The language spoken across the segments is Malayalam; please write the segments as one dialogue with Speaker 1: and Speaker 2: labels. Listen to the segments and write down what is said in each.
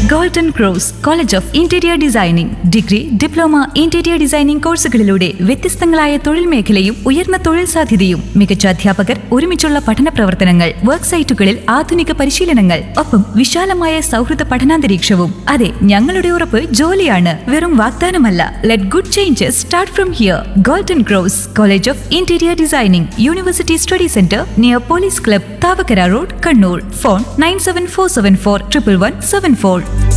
Speaker 1: Golden cross college of interior designing degree diploma interior designing കോഴ്സുകളിലൂടെ വ്യത്യസ്തങ്ങളായ തൊഴിൽ മേഖലയും ഉയർന്ന തൊഴിൽ സാധ്യതയും മികച്ച അധ്യാപകർ ഒരുമിച്ചുള്ള പഠന പ്രവർത്തനങ്ങൾ വർക്ക് സൈറ്റുകളിൽ ആധുനിക പരിശീലനങ്ങൾ ഒപ്പം വിശാലമായ സൗഹൃദ പഠനാന്തരീക്ഷവും അതെ ഞങ്ങളുടെ ഉറപ്പ് ജോലിയാണ് വെറും വാഗ്ദാനമല്ല let good changes start from here golden cross college of interior designing university study centre near police club Thavakkara road Kannur phone nine seven four seven four triple one seven four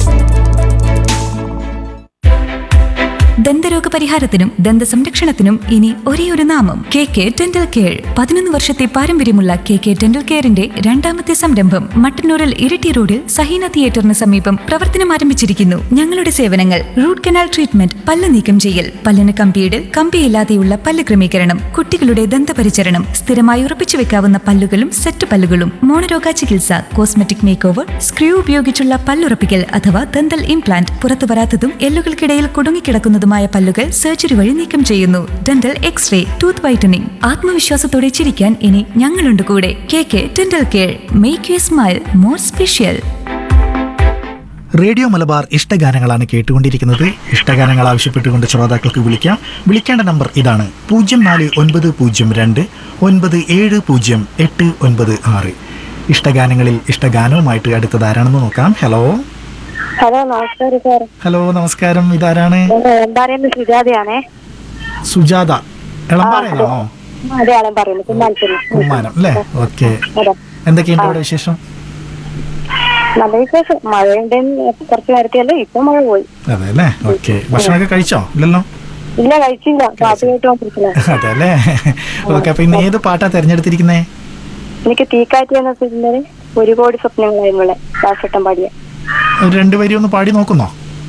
Speaker 1: ദന്തരോഗ പരിഹാരത്തിനും ദന്ത സംരക്ഷണത്തിനും ഇനി ഒരേ ഒരു നാമം കെ കെ ഡെന്റൽ കെയർ പതിനൊന്ന് വർഷത്തെ പാരമ്പര്യമുള്ള കെ കെ ഡെന്റൽ കെയറിന്റെ രണ്ടാമത്തെ സംരംഭം മട്ടന്നൂരിൽ ഇരിട്ടി റോഡിൽ സഹീന തിയേറ്ററിന് സമീപം പ്രവർത്തനം ആരംഭിച്ചിരിക്കുന്നു ഞങ്ങളുടെ സേവനങ്ങൾ റൂട്ട് കനാൽ ട്രീറ്റ്മെന്റ് പല്ല് നീക്കം ചെയ്യൽ പല്ലിന് കമ്പിയിടൽ കമ്പിയില്ലാതെയുള്ള പല്ല് ക്രമീകരണം കുട്ടികളുടെ ദന്തപരിചരണം സ്ഥിരമായി ഉറപ്പിച്ചു വെക്കാവുന്ന പല്ലുകളും സെറ്റ് പല്ലുകളും മോണരോഗ ചികിത്സ കോസ്മെറ്റിക് മേക്ക് ഓവർ സ്ക്രൂ ഉപയോഗിച്ചുള്ള പല്ലുറപ്പിക്കൽ അഥവാ ദന്തൽ ഇംപ്ലാന്റ് പുറത്തു വരാത്തതും എല്ലുകൾക്കിടയിൽ കുടുങ്ങിക്കിടക്കുന്നതുമായ പല്ലുകൾ സർജറി വഴി നീക്കം ചെയ്യുന്നു ഡെന്റൽ എക്സ്റേ ടൂത്ത് വൈറ്റനിങ് ആത്മവിശ്വാസത്തോടെ ചിരിക്കാൻ ഇനി ഞങ്ങളുണ്ട് കൂടെ K K dental care make you smile more special
Speaker 2: radio Malabar ഇഷ്ടഗാനങ്ങളാണ് കേട്ടുകൊണ്ടിരിക്കുന്നത് ഇഷ്ടഗാനങ്ങൾ ആവശ്യപ്പെട്ടുകൊണ്ട് ശ്രോതാക്കൾക്ക് വിളിക്കാം വിളിക്കേണ്ട നമ്പർ ഇതാണ് പൂജ്യം നാല് ഒൻപത് പൂജ്യം രണ്ട് ഒൻപത് ഏഴ് പൂജ്യം എട്ട് ഒൻപത് ആറ് ഇഷ്ടഗാനങ്ങളിൽ ഇഷ്ടഗാനവുമായിട്ട് അടുത്തത് ആരാണെന്ന് നോക്കാം ഹലോ
Speaker 3: ഹലോ നമസ്കാരം സാർ
Speaker 2: ഹലോ നമസ്കാരം ഇതാരാണ്
Speaker 3: ഞാൻ പറയുന്നത് സുജാതയാണേ
Speaker 2: സുജാത എളമ്പാറയാണോ
Speaker 3: അതെ ആളെ പറയുന്നത് കുമ്മാനത്തിന്
Speaker 2: കുമ്മാനം അല്ലേ ഓക്കെ
Speaker 3: അതെ
Speaker 2: എന്തൊക്കെയുണ്ട് അവിടെ വിശേഷം
Speaker 3: നല്ല വിശേഷം മഴയുണ്ടെന്ന് കുറച്ച് നേരത്തെയല്ലേ ഇപ്പൊ മഴ പോയി
Speaker 2: അതെ അല്ലേ ഓക്കെ ഭക്ഷണമൊക്കെ കഴിച്ചോ ഇല്ലല്ലോ
Speaker 3: ഇല്ല കഴിച്ചില്ല കാപ്പി കേട്ടോണ്ടിരിക്കില്ല
Speaker 2: അതെ അല്ലേ ഓക്കെ അപ്പൊ ഇന്ന് ഏത് പാട്ടാ തെരഞ്ഞെടുത്തിരിക്കുന്നേ
Speaker 3: എനിക്ക് തീക്കാറ്റ് എന്ന സിനിമയില് ഒരു കോടി സ്വപ്നങ്ങളായിരുന്നു ദാസട്ടം പാടിയ
Speaker 2: രണ്ടുപേരും ഒന്ന് പാടി നോക്കുന്നോ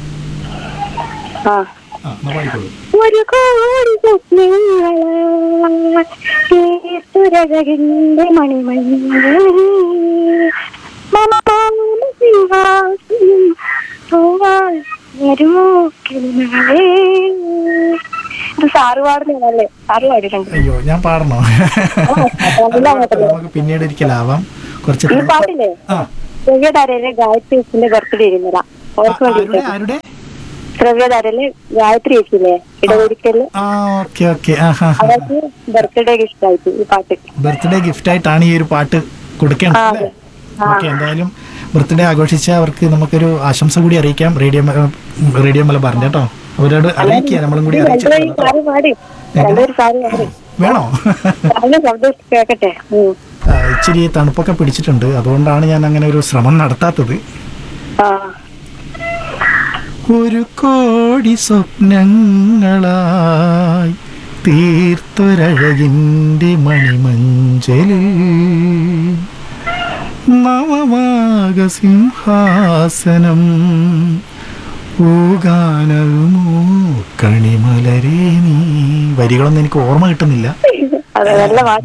Speaker 3: ആ
Speaker 2: ആ എന്നാ പാടിക്കോളൂ
Speaker 3: ഒരു കോടി സ്വപ്നങ്ങളാരകിന്റെ മണിമണി ഇത് സാറ് പാടുന്നതല്ലേ സാറ് പാടിയിട്ടുണ്ട്
Speaker 2: അയ്യോ ഞാൻ പാടണോ
Speaker 3: അതല്ല അങ്ങോട്ടല്ലേ.
Speaker 2: നമുക്ക് പിന്നീട് ഒരിക്കലാവാം കുറച്ച്
Speaker 3: ഈ പാട്ടില്ലേ
Speaker 2: ആ
Speaker 3: ശ്രവ്യധാരയിലെ ഗായത്രി ചേച്ചിന്റെ ബർത്ത്ഡേ ഇരുന്നതാ ഓർക്ക്
Speaker 2: ആരുടെ
Speaker 3: വേണ്ടിട്ട്
Speaker 2: ആരുടെ
Speaker 3: ശ്രവ്യധാരയിലെ ഗായത്രി ചേച്ചില്ലേ ഇടകൊടുക്കല്
Speaker 2: ആ ഓക്കെ ഓക്കെ ആ ഹാ
Speaker 3: അവർക്ക് ബർത്ത്ഡേ ഗിഫ്റ്റ് ആയിട്ട് ഈ പാട്ട്
Speaker 2: ബർത്ത്ഡേ ഗിഫ്റ്റ് ആയിട്ടാണ് ഈ ഒരു പാട്ട് കൊടുക്കേണ്ടത്
Speaker 3: ആ,
Speaker 2: അല്ലേ
Speaker 3: ആ.
Speaker 2: ഓക്കെ എന്തായാലും ബർത്ത്ഡേ ആഘോഷിച്ച അവർക്ക് നമുക്കൊരു ആശംസ കൂടി അറിയിക്കാം റേഡിയോ മ- റേഡിയോ മലബാറിന്റെ കേട്ടോ അവരോട് അറിയിക്കുക നമ്മളും കൂടി അറിയിച്ചു
Speaker 3: രണ്ടുപേരും സാറ് പാടി രണ്ടുപേരും സാറ് പാടി
Speaker 2: വേണോ
Speaker 3: സാറിന്റെ ശബ്ദം കേക്കട്ടെ ഉം.
Speaker 2: ആ, ഇച്ചിരി തണുപ്പൊക്കെ പിടിച്ചിട്ടുണ്ട് അതുകൊണ്ടാണ് ഞാൻ അങ്ങനെ ഒരു ശ്രമം നടത്താത്തത്
Speaker 3: ആ
Speaker 2: ഒരു കോടി സ്വപ്നങ്ങളായി തീർത്തൊരഴകിൻ്റെ മണിമഞ്ചലിൽ നവമാക സിംഹാസനം പൂഗാനവുമോ കണിമലരേ നീ വരികളൊന്നും എനിക്ക് ഓർമ്മ കിട്ടുന്നില്ല
Speaker 3: അതെ നല്ല പാട്ട്